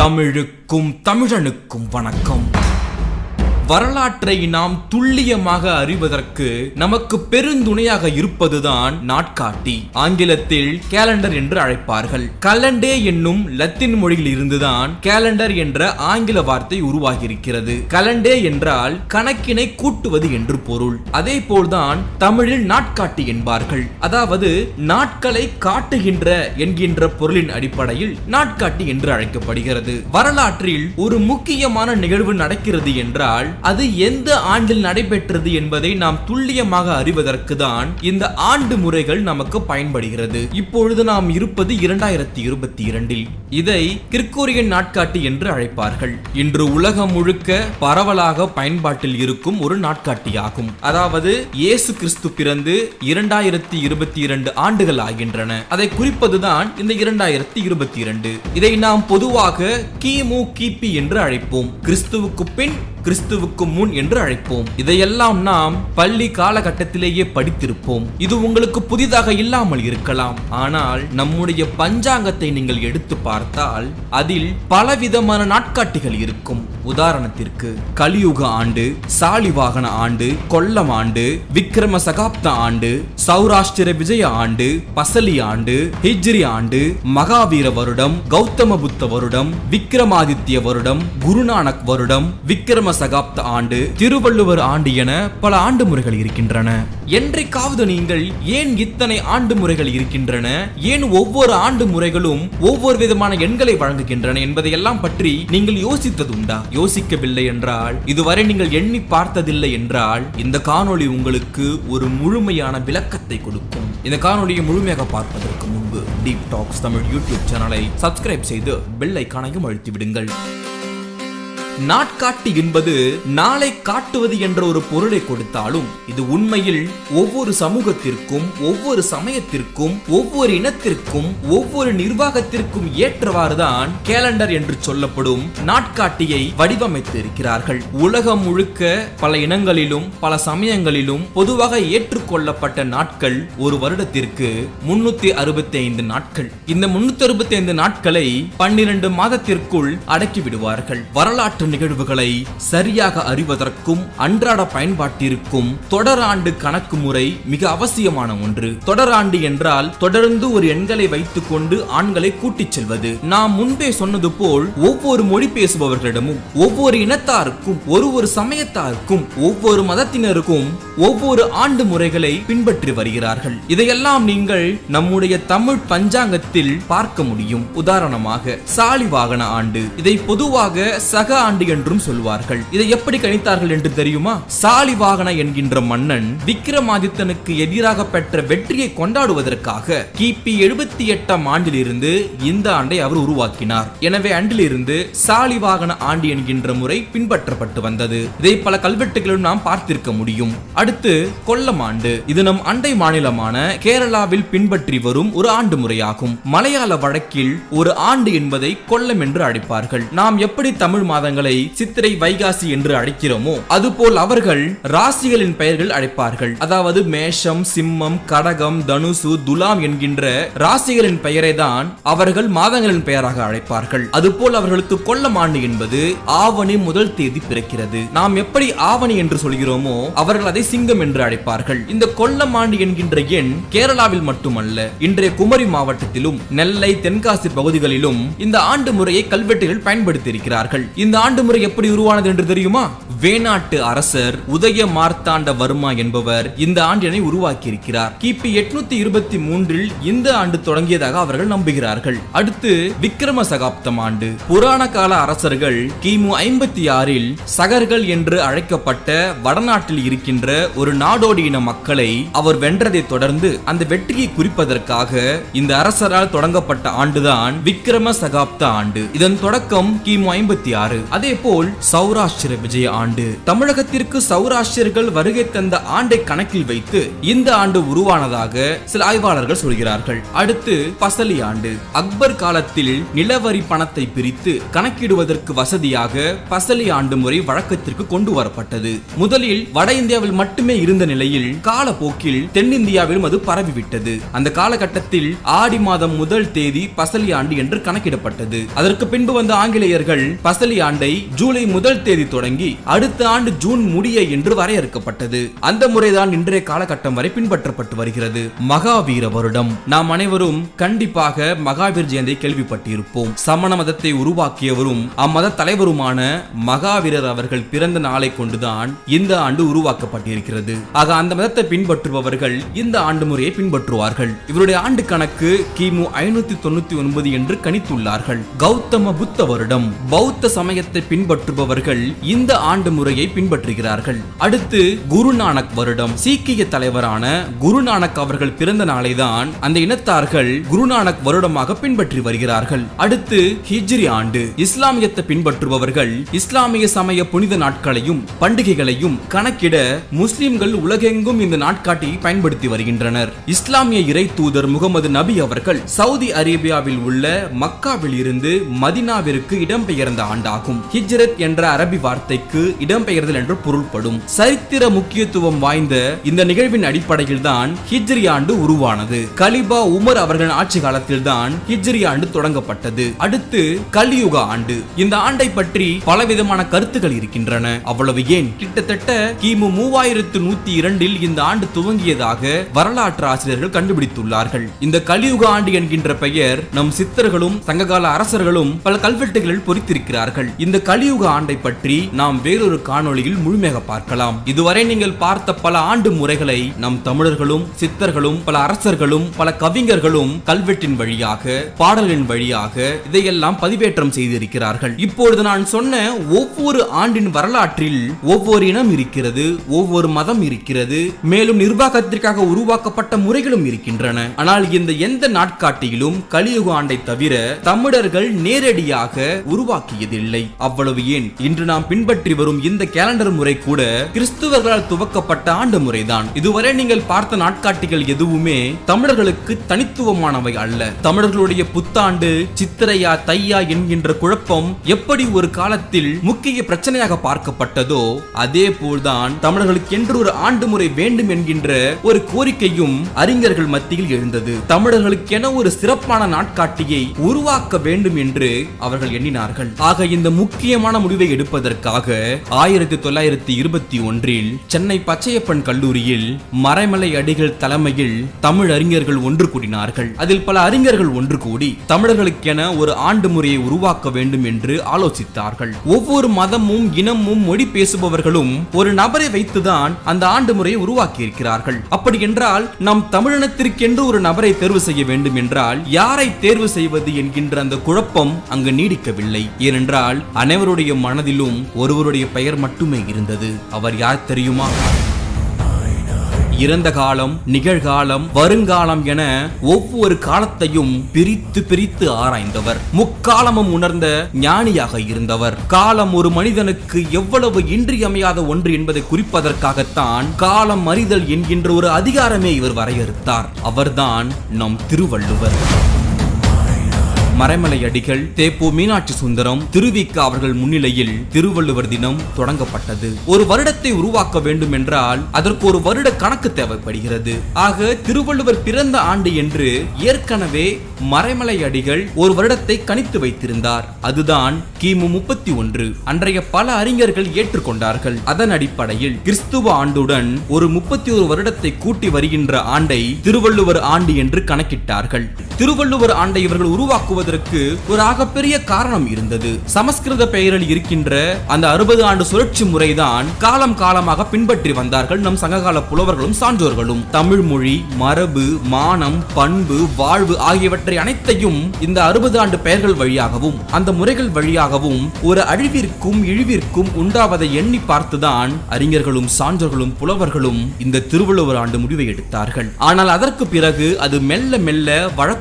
தமிழுக்கும் தமிழனுக்கும் வணக்கம் வரலாற்றை நாம் துல்லியமாக அறிவதற்கு நமக்கு பெருந்துணையாக இருப்பதுதான் நாட்காட்டி ஆங்கிலத்தில் கேலண்டர் என்று அழைப்பார்கள் கலண்டே என்னும் லத்தீன் மொழியில் இருந்துதான் கேலண்டர் என்ற ஆங்கில வார்த்தை உருவாகியிருக்கிறது கலண்டே என்றால் கணக்கினை கூட்டுவது என்று பொருள் அதே போல்தான் தமிழில் நாட்காட்டி என்பார்கள் அதாவது நாட்களை காட்டுகின்ற என்கின்ற பொருளின் அடிப்படையில் நாட்காட்டி என்று அழைக்கப்படுகிறது வரலாற்றில் ஒரு முக்கியமான நிகழ்வு நடக்கிறது என்றால் அது எந்த ஆண்டில் நடைபெற்றது என்பதை நாம் துல்லியமாக அறிவதற்கு தான் இந்த ஆண்டு முறைகள் நமக்கு பயன்படுகிறது இப்பொழுது நாம் இருப்பது இரண்டாயிரத்தி இருபத்தி இரண்டில் இதை கிற்கோரியன் நாட்காட்டி என்று அழைப்பார்கள் இன்று உலகம் முழுக்க பரவலாக பயன்பாட்டில் இருக்கும் ஒரு நாட்காட்டியாகும் அதாவது இயேசு கிறிஸ்து பிறந்து இரண்டாயிரத்தி இருபத்தி இரண்டு ஆண்டுகள் ஆகின்றன அதை குறிப்பதுதான் இந்த இரண்டாயிரத்தி இருபத்தி இரண்டு இதை நாம் பொதுவாக கிமு கிபி என்று அழைப்போம் கிறிஸ்துவுக்கு பின் கிறிஸ்துவுக்கு முன் என்று அழைப்போம் இதையெல்லாம் நாம் பள்ளி காலகட்டத்திலேயே படித்திருப்போம் இது உங்களுக்கு புதிதாக இல்லாமல் இருக்கலாம் ஆனால் நம்முடைய பஞ்சாங்கத்தை நீங்கள் எடுத்து பார்த்தால் அதில் பலவிதமான நாட்காட்டிகள் இருக்கும் உதாரணத்திற்கு கலியுக ஆண்டு சாலிவாகன ஆண்டு கொல்லம் ஆண்டு விக்ரம சகாப்த ஆண்டு சௌராஷ்டிர விஜய ஆண்டு பசலி ஆண்டு ஹிஜ்ரி ஆண்டு மகாவீர வருடம் கௌதம புத்த வருடம் விக்ரமாதித்ய வருடம் குருநானக் வருடம் விக்ரம சகாப்த ஆண்டு திருவள்ளுவர் ஆண்டு என பல ஆண்டு முறைகள் இருக்கின்றன என்றைக்காவது நீங்கள் ஏன் இத்தனை ஆண்டு முறைகள் இருக்கின்றன ஏன் ஒவ்வொரு ஆண்டு முறைகளும் ஒவ்வொரு விதமான எண்களை வழங்குகின்றன என்பதையெல்லாம் பற்றி நீங்கள் யோசித்ததுண்டா யோசிக்கவில்லை என்றால் இதுவரை நீங்கள் எண்ணி பார்த்ததில்லை என்றால் இந்த காணொளி உங்களுக்கு ஒரு முழுமையான விளக்கத்தை கொடுக்கும் இந்த காணொளியை முழுமையாக பார்ப்பதற்கு முன்பு டீப் டாக்ஸ் தமிழ் யூடியூப் சேனலை சப்ஸ்கிரைப் செய்து பெல் ஐக்கானையும் அழுத்தி விடுங்கள் நாட்காட்டி என்பது நாளை காட்டுவது என்ற ஒரு பொருளை கொடுத்தாலும் இது உண்மையில் ஒவ்வொரு சமூகத்திற்கும் ஒவ்வொரு சமயத்திற்கும் ஒவ்வொரு இனத்திற்கும் ஒவ்வொரு நிர்வாகத்திற்கும் ஏற்றவாறுதான் கேலண்டர் என்று சொல்லப்படும் நாட்காட்டியை வடிவமைத்து இருக்கிறார்கள் உலகம் முழுக்க பல இனங்களிலும் பல சமயங்களிலும் பொதுவாக ஏற்றுக்கொள்ளப்பட்ட நாட்கள் ஒரு வருடத்திற்கு முன்னூத்தி அறுபத்தி ஐந்து நாட்கள் இந்த முன்னூத்தி அறுபத்தி ஐந்து நாட்களை பன்னிரண்டு மாதத்திற்குள் அடக்கி விடுவார்கள் வரலாற்று நிகழ்வுகளை சரியாக அறிவதற்கும் அன்றாட பயன்பாட்டிற்கும் தொடராண்டு கணக்கு முறை மிக அவசியமான ஒன்று தொடராண்டு என்றால் தொடர்ந்து ஒரு எண்களை வைத்துக் கொண்டு ஆண்களை கூட்டிச் செல்வது நாம் முன்பே சொன்னது போல் ஒவ்வொரு மொழி பேசுபவர்களிடமும் ஒவ்வொரு இனத்தாருக்கும் ஒரு ஒரு சமயத்தாருக்கும் ஒவ்வொரு மதத்தினருக்கும் ஒவ்வொரு ஆண்டு முறைகளை பின்பற்றி வருகிறார்கள் இதையெல்லாம் நீங்கள் நம்முடைய தமிழ் பஞ்சாங்கத்தில் பார்க்க முடியும் உதாரணமாக சாலிவாகன ஆண்டு இதை பொதுவாக சக ஆண்டு என்றும் சொல்வார்கள் இதை எப்படி கணித்தார்கள் என்று தெரியுமா சாலிவாகன என்கின்ற மன்னன் விக்ரமாதித்தனுக்கு எதிராக பெற்ற வெற்றியை கொண்டாடுவதற்காக கிபி எழுபத்தி எட்டாம் ஆண்டிலிருந்து இந்த ஆண்டை அவர் உருவாக்கினார் எனவே அன்றிலிருந்து சாலிவாகன ஆண்டு என்கின்ற முறை பின்பற்றப்பட்டு வந்தது இதை பல கல்வெட்டுகளிலும் நாம் பார்த்திருக்க முடியும் அடுத்து கொல்லம் ஆண்டு இது நம் அண்டை மாநிலமான கேரளாவில் பின்பற்றி வரும் ஒரு ஆண்டு முறையாகும் மலையாள வழக்கில் ஒரு ஆண்டு என்பதை கொல்லம் என்று அழைப்பார்கள் நாம் எப்படி தமிழ் மாதங்களை சித்திரை வைகாசி என்று அழைக்கிறோமோ அதுபோல் அவர்கள் ராசிகளின் பெயர்கள் அழைப்பார்கள் அதாவது மேஷம் சிம்மம் கடகம் தனுசு துலாம் என்கின்ற ராசிகளின் பெயரை தான் அவர்கள் மாதங்களின் பெயராக அழைப்பார்கள் அதுபோல் அவர்களுக்கு கொல்லம் ஆண்டு என்பது ஆவணி முதல் தேதி பிறக்கிறது நாம் எப்படி ஆவணி என்று சொல்கிறோமோ அவர்கள் அதை சிங்கம் என்று அழைப்பார்கள் இந்த கொல்லம் ஆண்டு என்கின்ற எண் கேரளாவில் மட்டுமல்ல இன்றைய குமரி மாவட்டத்திலும் நெல்லை தென்காசி பகுதிகளிலும் இந்த ஆண்டு முறையை கல்வெட்டுகள் பயன்படுத்தி இருக்கிறார்கள் இந்த ஆண்டு முறை எப்படி உருவானது என்று தெரியுமா வேணாட்டு அரசர் உதய மார்த்தாண்ட வர்மா என்பவர் இந்த ஆண்டினை உருவாக்கி இருக்கிறார் கிபி எட்நூத்தி இருபத்தி மூன்றில் இந்த ஆண்டு தொடங்கியதாக அவர்கள் நம்புகிறார்கள் அடுத்து விக்ரம சகாப்தம் ஆண்டு புராண கால அரசர்கள் கிமு ஐம்பத்தி ஆறில் சகர்கள் என்று அழைக்கப்பட்ட வடநாட்டில் இருக்கின்ற ஒரு நாடோடி இன மக்களை அவர் வென்றதை தொடர்ந்து அந்த வெற்றியை குறிப்பதற்காக இந்த அரசரால் தொடங்கப்பட்ட ஆண்டுதான் விக்ரம சகாப்த ஆண்டு இதன் தொடக்கம் கிமு ஐம்பத்தி ஆறு அதே போல் சௌராஷ்டிர விஜய ஆண்டு தமிழகத்திற்கு சௌராஷ்டிரர்கள் வருகை தந்த ஆண்டை கணக்கில் வைத்து இந்த ஆண்டு உருவானதாக சில ஆய்வாளர்கள் சொல்கிறார்கள் அடுத்து பசலி ஆண்டு அக்பர் காலத்தில் நிலவரி பணத்தை பிரித்து கணக்கிடுவதற்கு வசதியாக பசலி ஆண்டு முறை வழக்கத்திற்கு கொண்டு வரப்பட்டது முதலில் வட இந்தியாவில் மட்டுமே இருந்த நிலையில் காலப்போக்கில் தென்னிந்தியாவிலும் அது பரவிவிட்டது அந்த காலகட்டத்தில் ஆடி மாதம் முதல் தேதி பசலி ஆண்டு என்று கணக்கிடப்பட்டது அதற்கு பின்பு வந்த ஆங்கிலேயர்கள் பசலி ஆண்டை ஜூலை முதல் தேதி தொடங்கி அடுத்த ஆண்டு ஜூன் முடிய என்று வரையறுக்கப்பட்டது அந்த முறைதான் இன்றைய காலகட்டம் வரை பின்பற்றப்பட்டு வருகிறது மகாவீர வருடம் நாம் அனைவரும் கண்டிப்பாக மகாவீர் ஜெயந்தி கேள்விப்பட்டிருப்போம் சமண மதத்தை உருவாக்கியவரும் அம்மத தலைவருமான மகாவீரர் அவர்கள் பிறந்த நாளை கொண்டுதான் இந்த ஆண்டு உருவாக்கப்பட்டிருக்கிறது ஆக அந்த மதத்தை பின்பற்றுபவர்கள் இந்த ஆண்டு முறையை பின்பற்றுவார்கள் இவருடைய ஆண்டு கணக்கு கிமு ஐநூத்தி தொண்ணூத்தி ஒன்பது என்று கணித்துள்ளார்கள் கௌதம புத்த வருடம் பௌத்த சமயத்தை பின்பற்றுபவர்கள் இந்த ஆண்டு முறையை பின்பற்றுகிறார்கள் அடுத்து குருநானக் வருடம் சீக்கிய தலைவரான குருநானக் அவர்கள் பிறந்த நாளை தான் அந்த இனத்தார்கள் குருநானக் வருடமாக பின்பற்றி வருகிறார்கள் அடுத்து ஹிஜ்ரி ஆண்டு இஸ்லாமியத்தை பின்பற்றுபவர்கள் இஸ்லாமிய சமய புனித நாட்களையும் பண்டிகைகளையும் கணக்கிட முஸ்லிம்கள் உலகெங்கும் இந்த நாட்காட்டியை பயன்படுத்தி வருகின்றனர் இஸ்லாமிய இறை தூதர் முகமது நபி அவர்கள் சவுதி அரேபியாவில் உள்ள மக்காவில் இருந்து மதினாவிற்கு இடம்பெயர்ந்த ஆண்டாகும் ஹிஜ்ரத் என்ற அரபி வார்த்தைக்கு இடம்பெயர்தல் என்று பொருள்படும் சரித்திர முக்கியத்துவம் வாய்ந்த இந்த நிகழ்வின் அடிப்படையில் தான் ஹிஜ்ரி ஆண்டு உருவானது கலிபா உமர் அவர்களின் ஆட்சி காலத்தில் தான் ஹிஜ்ரி ஆண்டு தொடங்கப்பட்டது அடுத்து கலியுக ஆண்டு இந்த ஆண்டை பற்றி பலவிதமான கருத்துக்கள் இருக்கின்றன அவ்வளவு ஏன் கிட்டத்தட்ட கிமு மூவாயிரத்து நூத்தி இரண்டில் இந்த ஆண்டு துவங்கியதாக வரலாற்று ஆசிரியர்கள் கண்டுபிடித்துள்ளார்கள் இந்த கலியுக ஆண்டு என்கின்ற பெயர் நம் சித்தர்களும் சங்ககால அரசர்களும் பல கல்வெட்டுகளில் பொறித்திருக்கிறார்கள் இந்த கலியுக ஆண்டை பற்றி நாம் வேறொரு காணொளியில் முழுமையாக பார்க்கலாம் இதுவரை நீங்கள் பார்த்த பல ஆண்டு முறைகளை நம் தமிழர்களும் சித்தர்களும் பல அரசர்களும் பல கவிஞர்களும் கல்வெட்டின் வழியாக பாடலின் வழியாக இதையெல்லாம் பதிவேற்றம் செய்திருக்கிறார்கள் இப்பொழுது நான் சொன்ன ஒவ்வொரு ஆண்டின் வரலாற்றில் ஒவ்வொரு இனம் இருக்கிறது ஒவ்வொரு மதம் இருக்கிறது மேலும் நிர்வாகத்திற்காக உருவாக்கப்பட்ட முறைகளும் இருக்கின்றன ஆனால் இந்த எந்த நாட்காட்டியிலும் கலியுக ஆண்டை தவிர தமிழர்கள் நேரடியாக உருவாக்கியதில்லை அவ்வளவு ஏன் இன்று நாம் பின்பற்றி வரும் இந்த கேலண்டர் முறை கூட கிறிஸ்துவர்களால் துவக்கப்பட்ட ஆண்டு முறைதான் இதுவரை நீங்கள் பார்த்த நாட்காட்டிகள் எதுவுமே தமிழர்களுக்கு தனித்துவமானவை அல்ல தமிழர்களுடைய புத்தாண்டு சித்திரையா தையா என்கின்ற குழப்பம் எப்படி ஒரு காலத்தில் முக்கிய பிரச்சனையாக பார்க்கப்பட்டதோ அதே போல்தான் தமிழர்களுக்கு என்று ஒரு ஆண்டு முறை வேண்டும் என்கின்ற ஒரு கோரிக்கையும் அறிஞர்கள் மத்தியில் எழுந்தது தமிழர்களுக்கென ஒரு சிறப்பான நாட்காட்டியை உருவாக்க வேண்டும் என்று அவர்கள் எண்ணினார்கள் ஆக இந்த முக்கியமான முடிவை எடுப்பதற்காக ஆயிரத்தி தொள்ளாயிரத்தி இருபத்தி ஒன்றில் சென்னை பச்சையப்பன் கல்லூரியில் மறைமலை அடிகள் தலைமையில் தமிழ் அறிஞர்கள் ஒன்று கூடினார்கள் அதில் பல அறிஞர்கள் ஒன்று கூடி தமிழர்களுக்கென ஒரு ஆண்டு முறையை உருவாக்க வேண்டும் என்று ஆலோசித்தார்கள் ஒவ்வொரு மதமும் இனமும் மொழி பேசுபவர்களும் ஒரு நபரை வைத்துதான் அந்த ஆண்டு முறையை உருவாக்கி இருக்கிறார்கள் அப்படி என்றால் நம் தமிழினத்திற்கென்று ஒரு நபரை தேர்வு செய்ய வேண்டும் என்றால் யாரை தேர்வு செய்வது என்கின்ற அந்த குழப்பம் அங்கு நீடிக்கவில்லை ஏனென்றால் அனைவருடைய மனதிலும் ஒருவருடைய பெயர் மட்டுமே இருந்தது அவர் யார் தெரியுமா இறந்த காலம் நிகழ்காலம் வருங்காலம் என ஒவ்வொரு காலத்தையும் பிரித்து பிரித்து ஆராய்ந்தவர் முக்காலமும் உணர்ந்த ஞானியாக இருந்தவர் காலம் ஒரு மனிதனுக்கு எவ்வளவு இன்றியமையாத ஒன்று என்பதை குறிப்பதற்காகத்தான் காலம் அறிதல் என்கின்ற ஒரு அதிகாரமே இவர் வரையறுத்தார் அவர்தான் நம் திருவள்ளுவர் மறைமலை அடிகள் தேப்போ மீனாட்சி சுந்தரம் திருவிக்க அவர்கள் முன்னிலையில் திருவள்ளுவர் தினம் தொடங்கப்பட்டது ஒரு வருடத்தை உருவாக்க வேண்டும் என்றால் அதற்கு ஒரு வருட கணக்கு தேவைப்படுகிறது ஆக திருவள்ளுவர் பிறந்த ஆண்டு என்று ஏற்கனவே மறைமலை அடிகள் ஒரு வருடத்தை கணித்து வைத்திருந்தார் அதுதான் கிமு முப்பத்தி ஒன்று அன்றைய பல அறிஞர்கள் ஏற்றுக்கொண்டார்கள் அதன் அடிப்படையில் கிறிஸ்துவ ஆண்டுடன் ஒரு முப்பத்தி ஒரு வருடத்தை கூட்டி வருகின்ற ஆண்டை திருவள்ளுவர் ஆண்டு என்று கணக்கிட்டார்கள் திருவள்ளுவர் ஆண்டை இவர்கள் உருவாக்குவதற்கு ஒரு ஆகப்பெரிய காரணம் இருந்தது சமஸ்கிருத பெயரில் இருக்கின்ற அந்த அறுபது ஆண்டு சுழற்சி முறைதான் காலம் காலமாக பின்பற்றி வந்தார்கள் நம் சங்ககால புலவர்களும் சான்றோர்களும் தமிழ் மொழி மரபு மானம் பண்பு வாழ்வு ஆகியவற்றை அனைத்தையும் இந்த அறுபது ஆண்டு பெயர்கள் வழியாகவும் அந்த முறைகள் வழியாகவும் ஒரு அழிவிற்கும் இழிவிற்கும் உண்டாவதை எண்ணி பார்த்துதான் அறிஞர்களும் சான்றோர்களும் புலவர்களும் இந்த திருவள்ளுவர் ஆண்டு முடிவை எடுத்தார்கள் ஆனால் அதற்கு பிறகு அது மெல்ல மெல்ல வழக்கு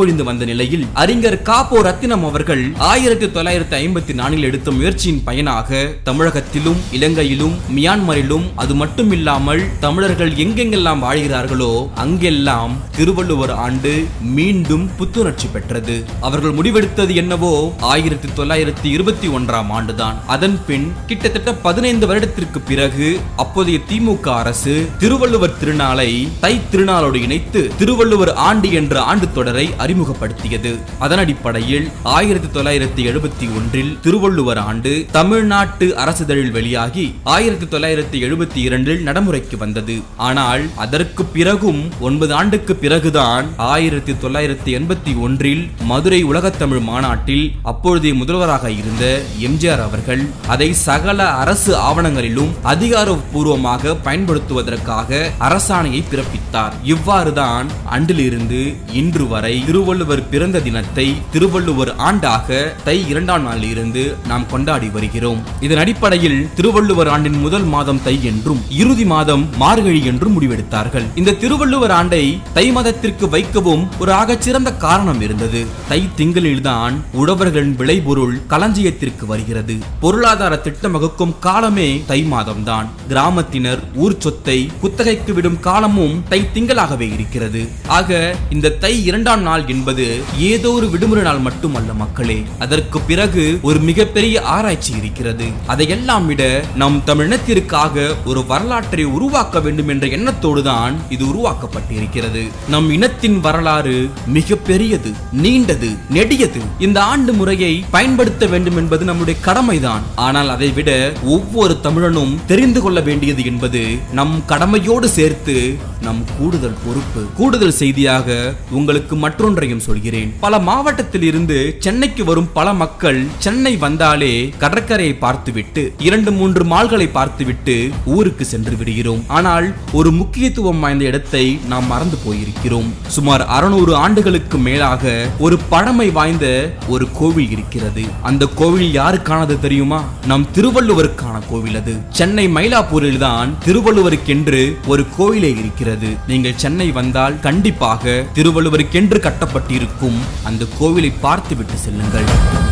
பொழிந்து வந்த நிலையில் அறிஞர் காப்போ ரத்தினம் அவர்கள் ஆயிரத்தி தொள்ளாயிரத்தி ஐம்பத்தி நான்கில் எடுத்த முயற்சியின் பயனாக தமிழகத்திலும் இலங்கையிலும் மியான்மரிலும் அது மட்டுமில்லாமல் தமிழர்கள் எங்கெங்கெல்லாம் வாழ்கிறார்களோ அங்கெல்லாம் திருவள்ளுவர் ஆண்டு மீண்டும் புத்துணர்ச்சி பெற்றது அவர்கள் முடிவெடுத்தது என்னவோ ஆயிரத்தி தொள்ளாயிரத்தி இருபத்தி ஒன்றாம் ஆண்டுதான் அதன் பின் கிட்டத்தட்ட பதினைந்து வருடத்திற்கு பிறகு அப்போதைய திமுக அரசு திருவள்ளுவர் திருநாளை தை திருநாளோடு இணைத்து திருவள்ளுவர் ஆண்டு என்ற ஆண்டு தொடரை அறிமுகப்படுத்தியது அதன் அடிப்படையில் ஆயிரத்தி தொள்ளாயிரத்தி எழுபத்தி ஒன்றில் திருவள்ளுவர் ஆண்டு தமிழ்நாட்டு அரசிதழில் வெளியாகி ஆயிரத்தி தொள்ளாயிரத்தி எழுபத்தி இரண்டில் நடைமுறைக்கு வந்தது ஆனால் அதற்கு பிறகும் ஒன்பது ஆண்டுக்கு பிறகுதான் ஆயிரத்தி தொள்ளாயிரத்தி எண்பத்தி ஒன்றில் மதுரை உலகத்தமிழ் மாநாட்டில் அப்பொழுதைய முதல்வராக இருந்த எம்ஜிஆர் அவர்கள் அதை சகல அரசு ஆவணங்களிலும் அதிகாரப்பூர்வமாக பயன்படுத்துவதற்காக அரசாணையை பிறப்பித்தார் இவ்வாறுதான் அன்றிலிருந்து இன்று வரை திருவள்ளுவர் பிறந்த தினத்தை திருவள்ளுவர் ஆண்டாக தை இரண்டாம் நாளில் இருந்து நாம் கொண்டாடி வருகிறோம் இதன் அடிப்படையில் திருவள்ளுவர் ஆண்டின் முதல் மாதம் தை என்றும் இறுதி மாதம் மார்கழி என்றும் முடிவெடுத்தார்கள் இந்த திருவள்ளுவர் ஆண்டை தை மாதத்திற்கு வைக்கவும் ஒரு ஆகச்சிறந்த காரணம் இருந்தது தை திங்களில்தான் உழவர்களின் விளைபொருள் களஞ்சியத்திற்கு வருகிறது பொருளாதார திட்டம் வகுக்கும் காலமே தை மாதம்தான் கிராமத்தினர் ஊர் சொத்தை குத்தகைக்கு விடும் காலமும் தை திங்களாகவே இருக்கிறது ஆக இந்த தை இரண்டாம் நாள் என்பது ஏதோ ஒரு விடுமுறை நாள் மட்டுமல்ல மக்களே அதற்கு பிறகு ஒரு மிகப்பெரிய ஆராய்ச்சி இருக்கிறது அதையெல்லாம் விட நம் தமிழினத்திற்காக ஒரு வரலாற்றை உருவாக்க வேண்டும் என்ற எண்ணத்தோடு தான் இது உருவாக்கப்பட்டிருக்கிறது நம் இனத்தின் வரலாறு மிக பெரியது நீண்டது நெடியது இந்த ஆண்டு முறையை பயன்படுத்த வேண்டும் என்பது நம்முடைய கடமைதான் ஆனால் அதை விட ஒவ்வொரு தமிழனும் தெரிந்து கொள்ள வேண்டியது என்பது நம் கடமையோடு சேர்த்து நம் கூடுதல் பொறுப்பு கூடுதல் செய்தியாக உங்களுக்கு மற்றொன்றையும் சொல்கிறேன் பல மாவட்டத்தில் இருந்து சென்னைக்கு வரும் பல மக்கள் சென்னை வந்தாலே கடற்கரையை பார்த்துவிட்டு இரண்டு மூன்று மால்களை பார்த்துவிட்டு ஊருக்கு சென்று விடுகிறோம் ஆனால் ஒரு முக்கியத்துவம் வாய்ந்த இடத்தை நாம் மறந்து போயிருக்கிறோம் சுமார் அறுநூறு ஆண்டுகளுக்கு மேலாக ஒரு பழமை வாய்ந்த ஒரு கோவில் இருக்கிறது அந்த கோவில் யாருக்கானது தெரியுமா நம் திருவள்ளுவருக்கான கோவில் அது சென்னை மயிலாப்பூரில் தான் திருவள்ளுவருக்கென்று ஒரு கோவிலே இருக்கிறது நீங்கள் சென்னை வந்தால் கண்டிப்பாக திருவள்ளுவருக்கென்று கட்டப்பட்டிருக்கும் அந்த கோவிலை பார்த்துவிட்டு செல்லுங்கள்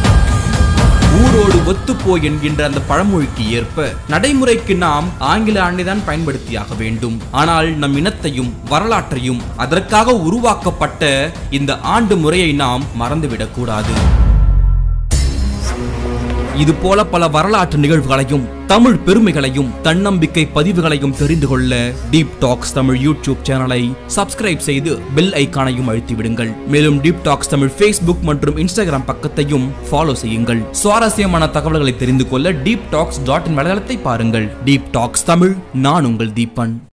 ஊரோடு ஒத்துப்போ என்கின்ற அந்த பழமொழிக்கு ஏற்ப நடைமுறைக்கு நாம் ஆங்கில ஆண்டைதான் பயன்படுத்தியாக வேண்டும் ஆனால் நம் இனத்தையும் வரலாற்றையும் அதற்காக உருவாக்கப்பட்ட இந்த ஆண்டு முறையை நாம் மறந்துவிடக் கூடாது இது போல பல வரலாற்று நிகழ்வுகளையும் தமிழ் பெருமைகளையும் தன்னம்பிக்கை பதிவுகளையும் தெரிந்து கொள்ள டீப் டாக்ஸ் தமிழ் யூடியூப் சேனலை சப்ஸ்கிரைப் செய்து பெல் ஐக்கானையும் அழுத்தி விடுங்கள் மேலும் டீப் டாக்ஸ் தமிழ் ஃபேஸ்புக் மற்றும் இன்ஸ்டாகிராம் பக்கத்தையும் ஃபாலோ செய்யுங்கள் சுவாரஸ்யமான தகவல்களை தெரிந்து கொள்ள டீப் டாக்ஸ் டாட் இன் வலைதளத்தை பாருங்கள் டீப் டாக்ஸ் தமிழ் நான் உங்கள் தீபன்